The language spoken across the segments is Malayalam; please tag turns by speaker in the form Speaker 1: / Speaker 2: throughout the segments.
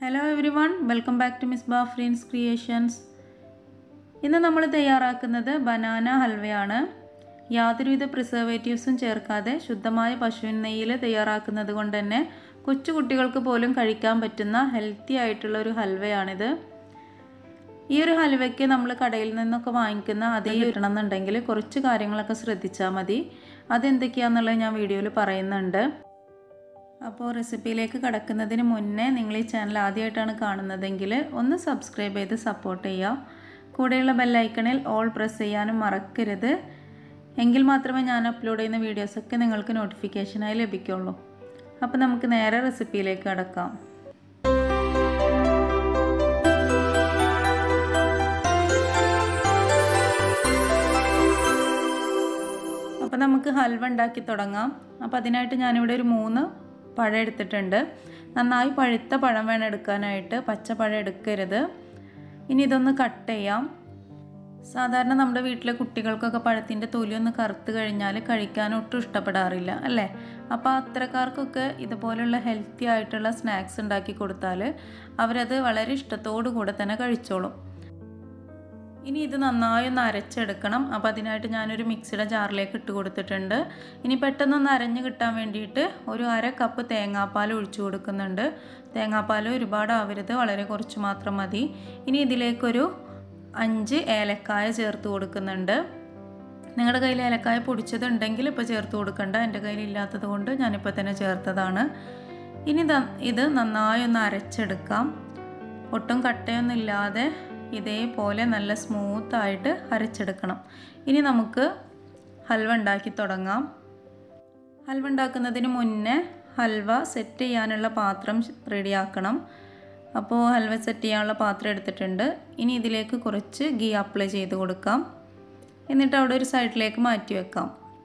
Speaker 1: hello everyone welcome back to Miss ബാഫ്രീൻസ് ക്രിയേഷൻസ് ഇന്ന് നമ്മൾ തയ്യാറാക്കുന്നത് ബനാന ഹൽവയാണ് യാതൊരുവിധ പ്രിസർവേറ്റീവ്സും ചേർക്കാതെ ശുദ്ധമായ പശുവിൻ നെയ്യിൽ തയ്യാറാക്കുന്നത് കൊണ്ട് തന്നെ കൊച്ചു കുട്ടികൾക്ക് പോലും കഴിക്കാൻ പറ്റുന്ന ഹെൽത്തി ആയിട്ടുള്ള ഒരു ഹൽവയാണിത് ഈ ഒരു ഹൽവയ്ക്ക് നമ്മൾ കടയിൽ നിന്നൊക്കെ വാങ്ങിക്കുന്ന അതേ കിട്ടണമെന്നുണ്ടെങ്കിൽ കുറച്ച് കാര്യങ്ങളൊക്കെ ശ്രദ്ധിച്ചാൽ മതി അതെന്തൊക്കെയാണെന്നുള്ളത് ഞാൻ വീഡിയോയിൽ പറയുന്നുണ്ട് അപ്പോൾ റെസിപ്പിയിലേക്ക് കടക്കുന്നതിന് മുന്നേ നിങ്ങൾ ഈ ചാനൽ ആദ്യമായിട്ടാണ് കാണുന്നതെങ്കിൽ ഒന്ന് സബ്സ്ക്രൈബ് ചെയ്ത് സപ്പോർട്ട് ചെയ്യുക കൂടെയുള്ള ബെല്ലൈക്കണിൽ ഓൾ പ്രസ് ചെയ്യാനും മറക്കരുത് എങ്കിൽ മാത്രമേ ഞാൻ അപ്ലോഡ് ചെയ്യുന്ന വീഡിയോസൊക്കെ നിങ്ങൾക്ക് നോട്ടിഫിക്കേഷനായി ലഭിക്കുള്ളൂ അപ്പോൾ നമുക്ക് നേരെ റെസിപ്പിയിലേക്ക് കടക്കാം അപ്പോൾ നമുക്ക് ഹൽവ ഉണ്ടാക്കി തുടങ്ങാം അപ്പോൾ അതിനായിട്ട് ഞാനിവിടെ ഒരു മൂന്ന് പഴം എടുത്തിട്ടുണ്ട് നന്നായി പഴുത്ത പഴം വേണം എടുക്കാനായിട്ട് പച്ച പഴം എടുക്കരുത് ഇനി ഇതൊന്ന് കട്ട് ചെയ്യാം സാധാരണ നമ്മുടെ വീട്ടിലെ കുട്ടികൾക്കൊക്കെ പഴത്തിൻ്റെ തൊലി ഒന്ന് കറുത്ത് കഴിഞ്ഞാൽ കഴിക്കാൻ ഒട്ടും ഇഷ്ടപ്പെടാറില്ല അല്ലേ അപ്പോൾ അത്തരക്കാർക്കൊക്കെ ഇതുപോലുള്ള ഹെൽത്തി ആയിട്ടുള്ള സ്നാക്സ് ഉണ്ടാക്കി കൊടുത്താൽ അവരത് വളരെ ഇഷ്ടത്തോടു കൂടെ തന്നെ കഴിച്ചോളും ഇനി ഇത് നന്നായി ഒന്ന് അരച്ചെടുക്കണം അപ്പോൾ അതിനായിട്ട് ഞാനൊരു മിക്സിയുടെ ജാറിലേക്ക് ഇട്ട് കൊടുത്തിട്ടുണ്ട് ഇനി പെട്ടെന്നൊന്ന് അരഞ്ഞ് കിട്ടാൻ വേണ്ടിയിട്ട് ഒരു അര കപ്പ് തേങ്ങാപ്പാൽ ഒഴിച്ചു കൊടുക്കുന്നുണ്ട് തേങ്ങാപ്പാൽ ഒരുപാട് ആവരുത് വളരെ കുറച്ച് മാത്രം മതി ഇനി ഇതിലേക്കൊരു അഞ്ച് ഏലക്കായ ചേർത്ത് കൊടുക്കുന്നുണ്ട് നിങ്ങളുടെ കയ്യിൽ ഏലക്കായ പൊടിച്ചതുണ്ടെങ്കിൽ ഇപ്പോൾ ചേർത്ത് കൊടുക്കണ്ട എൻ്റെ കയ്യിൽ ഇല്ലാത്തത് കൊണ്ട് ഞാനിപ്പോൾ തന്നെ ചേർത്തതാണ് ഇനി ഇത് നന്നായി ഒന്ന് അരച്ചെടുക്കാം ഒട്ടും കട്ടയൊന്നും ഇല്ലാതെ ഇതേപോലെ നല്ല സ്മൂത്തായിട്ട് അരച്ചെടുക്കണം ഇനി നമുക്ക് ഹൽവ ഉണ്ടാക്കി തുടങ്ങാം ഹൽവ ഉണ്ടാക്കുന്നതിന് മുന്നേ ഹൽവ സെറ്റ് ചെയ്യാനുള്ള പാത്രം റെഡിയാക്കണം അപ്പോൾ ഹൽവ സെറ്റ് ചെയ്യാനുള്ള പാത്രം എടുത്തിട്ടുണ്ട് ഇനി ഇതിലേക്ക് കുറച്ച് ഗീ അപ്ലൈ ചെയ്ത് കൊടുക്കാം എന്നിട്ട് അവിടെ ഒരു സൈഡിലേക്ക് മാറ്റി വെക്കാം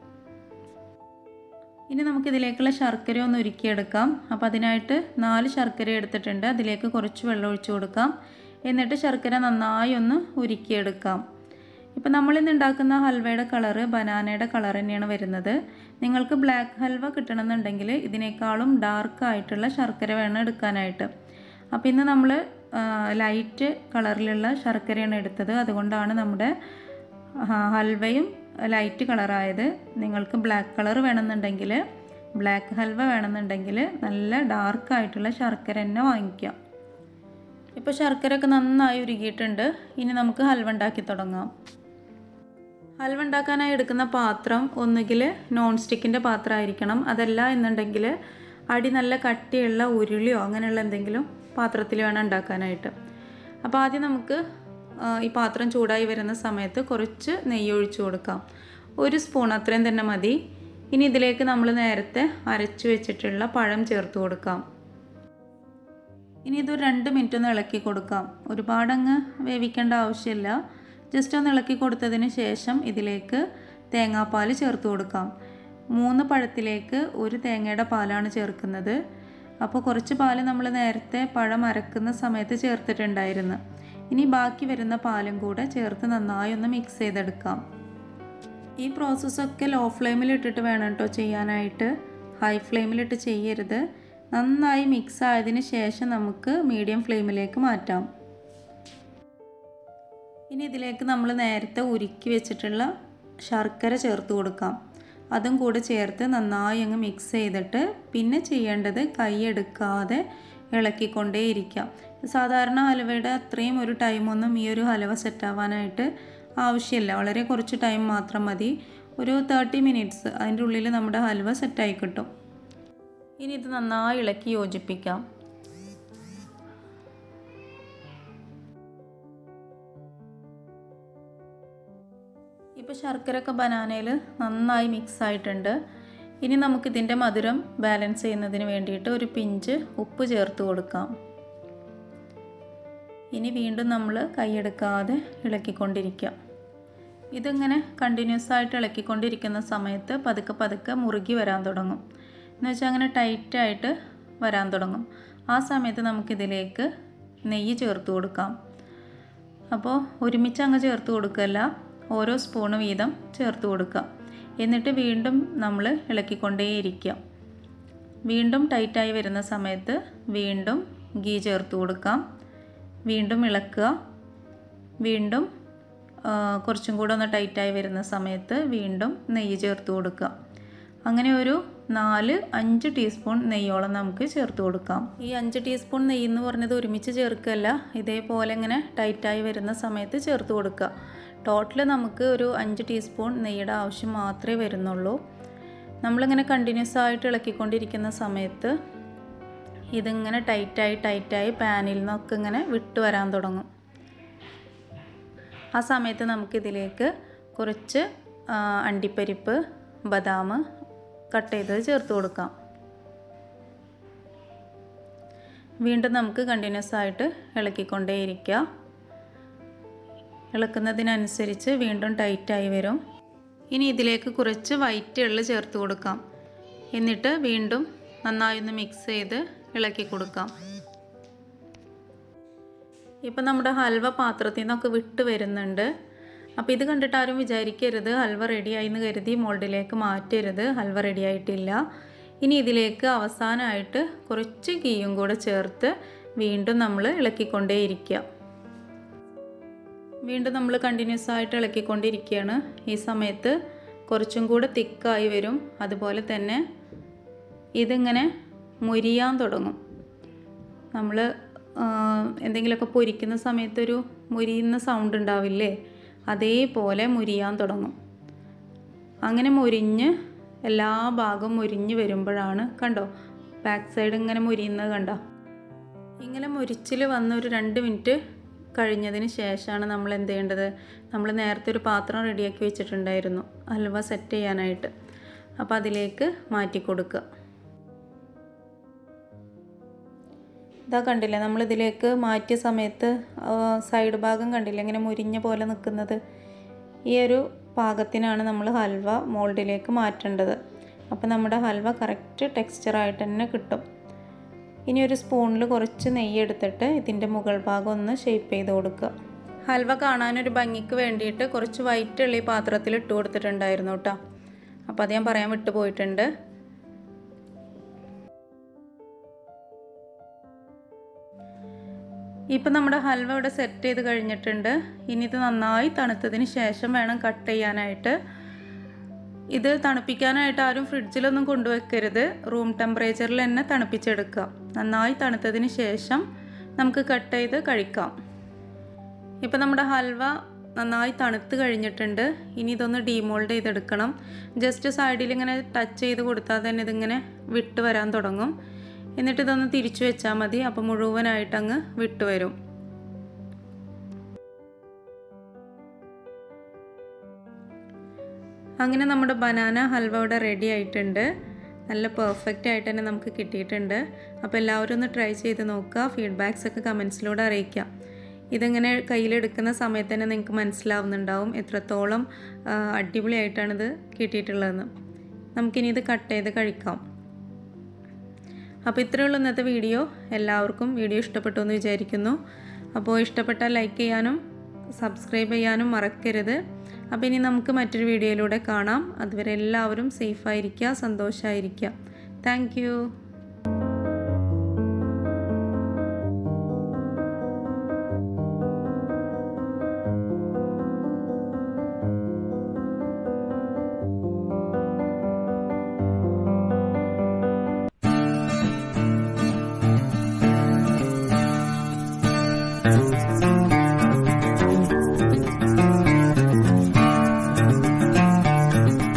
Speaker 1: ഇനി നമുക്കിതിലേക്കുള്ള ശർക്കര ഒന്ന് ഉരുക്കിയെടുക്കാം അപ്പോൾ അതിനായിട്ട് നാല് ശർക്കര എടുത്തിട്ടുണ്ട് അതിലേക്ക് കുറച്ച് വെള്ളം ഒഴിച്ചു കൊടുക്കാം എന്നിട്ട് ശർക്കര നന്നായി ഒന്ന് ഉരുക്കിയെടുക്കാം ഇപ്പോൾ നമ്മളിന്ന് ഉണ്ടാക്കുന്ന ഹൽവയുടെ കളറ് ബനാനയുടെ കളർ തന്നെയാണ് വരുന്നത് നിങ്ങൾക്ക് ബ്ലാക്ക് ഹൽവ കിട്ടണമെന്നുണ്ടെങ്കിൽ ഇതിനേക്കാളും ഡാർക്ക് ആയിട്ടുള്ള ശർക്കര വേണം എടുക്കാനായിട്ട് അപ്പോൾ ഇന്ന് നമ്മൾ ലൈറ്റ് കളറിലുള്ള ശർക്കരയാണ് എടുത്തത് അതുകൊണ്ടാണ് നമ്മുടെ ഹൽവയും ലൈറ്റ് കളറായത് നിങ്ങൾക്ക് ബ്ലാക്ക് കളർ വേണമെന്നുണ്ടെങ്കിൽ ബ്ലാക്ക് ഹൽവ വേണമെന്നുണ്ടെങ്കിൽ നല്ല ഡാർക്ക് ആയിട്ടുള്ള ശർക്കര തന്നെ വാങ്ങിക്കാം ഇപ്പോൾ ശർക്കര ഒക്കെ നന്നായി ഉരുകിയിട്ടുണ്ട് ഇനി നമുക്ക് ഹൽവ ഉണ്ടാക്കി തുടങ്ങാം ഹൽവ ഉണ്ടാക്കാനായി എടുക്കുന്ന പാത്രം ഒന്നുകിൽ നോൺ സ്റ്റിക്കിൻ്റെ പാത്രമായിരിക്കണം അതല്ല എന്നുണ്ടെങ്കിൽ അടി നല്ല കട്ടിയുള്ള ഉരുളിയോ അങ്ങനെയുള്ള എന്തെങ്കിലും പാത്രത്തിൽ വേണം ഉണ്ടാക്കാനായിട്ട് അപ്പോൾ ആദ്യം നമുക്ക് ഈ പാത്രം ചൂടായി വരുന്ന സമയത്ത് കുറച്ച് നെയ്യ് ഒഴിച്ചു കൊടുക്കാം ഒരു സ്പൂൺ അത്രയും തന്നെ മതി ഇനി ഇതിലേക്ക് നമ്മൾ നേരത്തെ അരച്ചു വെച്ചിട്ടുള്ള പഴം ചേർത്ത് കൊടുക്കാം ഇനി ഇതൊരു രണ്ട് മിനിറ്റ് ഒന്ന് ഇളക്കി കൊടുക്കാം ഒരുപാടങ്ങ് വേവിക്കേണ്ട ആവശ്യമില്ല ജസ്റ്റ് ഒന്ന് ഇളക്കി കൊടുത്തതിന് ശേഷം ഇതിലേക്ക് തേങ്ങാപ്പാൽ ചേർത്ത് കൊടുക്കാം മൂന്ന് പഴത്തിലേക്ക് ഒരു തേങ്ങയുടെ പാലാണ് ചേർക്കുന്നത് അപ്പോൾ കുറച്ച് പാൽ നമ്മൾ നേരത്തെ പഴം അരക്കുന്ന സമയത്ത് ചേർത്തിട്ടുണ്ടായിരുന്നു ഇനി ബാക്കി വരുന്ന പാലും കൂടെ ചേർത്ത് നന്നായി ഒന്ന് മിക്സ് ചെയ്തെടുക്കാം ഈ പ്രോസസ്സൊക്കെ ലോ ഫ്ലെയിമിൽ ഇട്ടിട്ട് വേണം കേട്ടോ ചെയ്യാനായിട്ട് ഹൈ ഫ്ലെയിമിലിട്ട് ചെയ്യരുത് നന്നായി മിക്സ് ആയതിന് ശേഷം നമുക്ക് മീഡിയം ഫ്ലെയിമിലേക്ക് മാറ്റാം ഇനി ഇതിലേക്ക് നമ്മൾ നേരത്തെ ഉരുക്കി വെച്ചിട്ടുള്ള ശർക്കര ചേർത്ത് കൊടുക്കാം അതും കൂടെ ചേർത്ത് നന്നായി അങ്ങ് മിക്സ് ചെയ്തിട്ട് പിന്നെ ചെയ്യേണ്ടത് കൈ എടുക്കാതെ ഇളക്കിക്കൊണ്ടേ ഇരിക്കാം സാധാരണ ഹലുവയുടെ അത്രയും ഒരു ടൈമൊന്നും ഈ ഒരു ഹലുവ സെറ്റാവാനായിട്ട് ആവശ്യമില്ല വളരെ കുറച്ച് ടൈം മാത്രം മതി ഒരു തേർട്ടി മിനിറ്റ്സ് അതിൻ്റെ ഉള്ളിൽ നമ്മുടെ ഹലുവ സെറ്റായി കിട്ടും ഇനി ഇത് നന്നായി ഇളക്കി യോജിപ്പിക്കാം ഇപ്പോൾ ശർക്കരയൊക്കെ ബനാനയിൽ നന്നായി മിക്സ് ആയിട്ടുണ്ട് ഇനി നമുക്കിതിൻ്റെ മധുരം ബാലൻസ് ചെയ്യുന്നതിന് വേണ്ടിയിട്ട് ഒരു പിഞ്ച് ഉപ്പ് ചേർത്ത് കൊടുക്കാം ഇനി വീണ്ടും നമ്മൾ കൈയെടുക്കാതെ ഇളക്കിക്കൊണ്ടിരിക്കാം ഇതിങ്ങനെ കണ്ടിന്യൂസ് ആയിട്ട് ഇളക്കിക്കൊണ്ടിരിക്കുന്ന സമയത്ത് പതുക്കെ പതുക്കെ മുറുകി വരാൻ തുടങ്ങും എന്ന് വെച്ചാൽ അങ്ങനെ ടൈറ്റായിട്ട് വരാൻ തുടങ്ങും ആ സമയത്ത് നമുക്കിതിലേക്ക് നെയ്യ് ചേർത്ത് കൊടുക്കാം അപ്പോൾ ഒരുമിച്ച് അങ്ങ് ചേർത്ത് കൊടുക്കല്ല ഓരോ സ്പൂണ് വീതം ചേർത്ത് കൊടുക്കുക എന്നിട്ട് വീണ്ടും നമ്മൾ ഇളക്കിക്കൊണ്ടേയിരിക്കുക വീണ്ടും ടൈറ്റായി വരുന്ന സമയത്ത് വീണ്ടും ഗീ ചേർത്ത് കൊടുക്കാം വീണ്ടും ഇളക്കുക വീണ്ടും കുറച്ചും കൂടെ ഒന്ന് ടൈറ്റായി വരുന്ന സമയത്ത് വീണ്ടും നെയ്യ് ചേർത്ത് കൊടുക്കുക അങ്ങനെ ഒരു നാല് അഞ്ച് ടീസ്പൂൺ നെയ്യോളം നമുക്ക് ചേർത്ത് കൊടുക്കാം ഈ അഞ്ച് ടീസ്പൂൺ നെയ്യ് എന്ന് പറഞ്ഞത് ഒരുമിച്ച് ചേർക്കല്ല ഇതേപോലെ ഇങ്ങനെ ടൈറ്റായി വരുന്ന സമയത്ത് ചേർത്ത് കൊടുക്കുക ടോട്ടൽ നമുക്ക് ഒരു അഞ്ച് ടീസ്പൂൺ നെയ്യുടെ ആവശ്യം മാത്രമേ വരുന്നുള്ളൂ നമ്മളിങ്ങനെ കണ്ടിന്യൂസ് ആയിട്ട് ഇളക്കിക്കൊണ്ടിരിക്കുന്ന സമയത്ത് ഇതിങ്ങനെ ടൈറ്റായി ടൈറ്റായി പാനിൽ നിന്നൊക്കെ ഇങ്ങനെ വിട്ട് വരാൻ തുടങ്ങും ആ സമയത്ത് നമുക്കിതിലേക്ക് കുറച്ച് അണ്ടിപ്പരിപ്പ് ബദാം കട്ട് ചെയ്തത് ചേർത്ത് കൊടുക്കാം വീണ്ടും നമുക്ക് കണ്ടിന്യൂസ് ആയിട്ട് ഇളക്കിക്കൊണ്ടേയിരിക്കുക ഇളക്കുന്നതിനനുസരിച്ച് വീണ്ടും ടൈറ്റായി വരും ഇനി ഇതിലേക്ക് കുറച്ച് വൈറ്റ് എള്ള് ചേർത്ത് കൊടുക്കാം എന്നിട്ട് വീണ്ടും നന്നായി ഒന്ന് മിക്സ് ചെയ്ത് ഇളക്കി കൊടുക്കാം ഇപ്പം നമ്മുടെ ഹൽവ പാത്രത്തിൽ നിന്നൊക്കെ വിട്ട് വരുന്നുണ്ട് അപ്പോൾ ഇത് കണ്ടിട്ട് ആരും വിചാരിക്കരുത് ഹൽവ റെഡിയായി എന്ന് കരുതി മോൾഡിലേക്ക് മാറ്റരുത് ഹൽവ റെഡി ആയിട്ടില്ല ഇനി ഇതിലേക്ക് അവസാനമായിട്ട് കുറച്ച് ഗീയും കൂടെ ചേർത്ത് വീണ്ടും നമ്മൾ ഇളക്കിക്കൊണ്ടേയിരിക്കുക വീണ്ടും നമ്മൾ കണ്ടിന്യൂസ് ആയിട്ട് ഇളക്കിക്കൊണ്ടിരിക്കുകയാണ് ഈ സമയത്ത് കുറച്ചും കൂടെ തിക്കായി വരും അതുപോലെ തന്നെ ഇതിങ്ങനെ മുരിയാൻ തുടങ്ങും നമ്മൾ എന്തെങ്കിലുമൊക്കെ പൊരിക്കുന്ന സമയത്തൊരു മുരിയുന്ന സൗണ്ട് ഉണ്ടാവില്ലേ അതേപോലെ മുരിയാൻ തുടങ്ങും അങ്ങനെ മുരിഞ്ഞ് എല്ലാ ഭാഗവും മുരിഞ്ഞ് വരുമ്പോഴാണ് കണ്ടോ ബാക്ക് സൈഡ് ഇങ്ങനെ മുരിയുന്നത് കണ്ടോ ഇങ്ങനെ മുരിച്ചിൽ വന്ന ഒരു രണ്ട് മിനിറ്റ് കഴിഞ്ഞതിന് ശേഷമാണ് നമ്മൾ എന്ത് ചെയ്യേണ്ടത് നമ്മൾ നേരത്തെ ഒരു പാത്രം റെഡിയാക്കി വെച്ചിട്ടുണ്ടായിരുന്നു ഹൽവ സെറ്റ് ചെയ്യാനായിട്ട് അപ്പോൾ അതിലേക്ക് മാറ്റി കൊടുക്കുക ഇതാ കണ്ടില്ലേ നമ്മളിതിലേക്ക് മാറ്റിയ സമയത്ത് സൈഡ് ഭാഗം കണ്ടില്ലേ ഇങ്ങനെ മുരിഞ്ഞ പോലെ നിൽക്കുന്നത് ഈ ഒരു പാകത്തിനാണ് നമ്മൾ ഹൽവ മോൾഡിലേക്ക് മാറ്റേണ്ടത് അപ്പോൾ നമ്മുടെ ഹൽവ കറക്റ്റ് ടെക്സ്ചറായിട്ട് തന്നെ കിട്ടും ഇനി ഒരു സ്പൂണിൽ കുറച്ച് നെയ്യ് എടുത്തിട്ട് ഇതിൻ്റെ മുകൾ ഭാഗം ഒന്ന് ഷേപ്പ് ചെയ്ത് കൊടുക്കുക ഹൽവ കാണാനൊരു ഭംഗിക്ക് വേണ്ടിയിട്ട് കുറച്ച് വൈറ്റ് ഉള്ളി പാത്രത്തിൽ ഇട്ട് കൊടുത്തിട്ടുണ്ടായിരുന്നു കേട്ടോ അപ്പോൾ അത് ഞാൻ പറയാൻ വിട്ടുപോയിട്ടുണ്ട് ഇപ്പം നമ്മുടെ ഹൽവ ഇവിടെ സെറ്റ് ചെയ്ത് കഴിഞ്ഞിട്ടുണ്ട് ഇനി ഇത് നന്നായി തണുത്തതിന് ശേഷം വേണം കട്ട് ചെയ്യാനായിട്ട് ഇത് തണുപ്പിക്കാനായിട്ട് ആരും ഫ്രിഡ്ജിലൊന്നും കൊണ്ടുവെക്കരുത് റൂം ടെമ്പറേച്ചറിൽ തന്നെ തണുപ്പിച്ചെടുക്കുക നന്നായി തണുത്തതിന് ശേഷം നമുക്ക് കട്ട് ചെയ്ത് കഴിക്കാം ഇപ്പം നമ്മുടെ ഹൽവ നന്നായി തണുത്ത് കഴിഞ്ഞിട്ടുണ്ട് ഇനി ഇതൊന്ന് ഡീമോൾഡ് ചെയ്തെടുക്കണം ജസ്റ്റ് സൈഡിൽ ഇങ്ങനെ ടച്ച് ചെയ്ത് കൊടുത്താൽ തന്നെ ഇതിങ്ങനെ വിട്ട് വരാൻ തുടങ്ങും എന്നിട്ട് ഇതൊന്ന് തിരിച്ചു വെച്ചാൽ മതി അപ്പോൾ മുഴുവനായിട്ട് അങ്ങ് വിട്ടുവരും അങ്ങനെ നമ്മുടെ ബനാന ഹൽവ ഇവിടെ റെഡി ആയിട്ടുണ്ട് നല്ല പെർഫെക്റ്റ് ആയിട്ട് തന്നെ നമുക്ക് കിട്ടിയിട്ടുണ്ട് അപ്പോൾ എല്ലാവരും ഒന്ന് ട്രൈ ചെയ്ത് നോക്കുക ഫീഡ്ബാക്സ് ഒക്കെ കമൻസിലൂടെ അറിയിക്കാം ഇതിങ്ങനെ കയ്യിലെടുക്കുന്ന സമയത്ത് തന്നെ നിങ്ങൾക്ക് മനസ്സിലാവുന്നുണ്ടാവും എത്രത്തോളം അടിപൊളിയായിട്ടാണിത് കിട്ടിയിട്ടുള്ളതെന്ന് നമുക്കിനി ഇത് കട്ട് ചെയ്ത് കഴിക്കാം അപ്പോൾ ഇത്രയുള്ള ഇന്നത്തെ വീഡിയോ എല്ലാവർക്കും വീഡിയോ ഇഷ്ടപ്പെട്ടു എന്ന് വിചാരിക്കുന്നു അപ്പോൾ ഇഷ്ടപ്പെട്ടാൽ ലൈക്ക് ചെയ്യാനും സബ്സ്ക്രൈബ് ചെയ്യാനും മറക്കരുത് അപ്പോൾ ഇനി നമുക്ക് മറ്റൊരു വീഡിയോയിലൂടെ കാണാം അതുവരെ എല്ലാവരും സേഫായിരിക്കുക സന്തോഷമായിരിക്കുക താങ്ക് you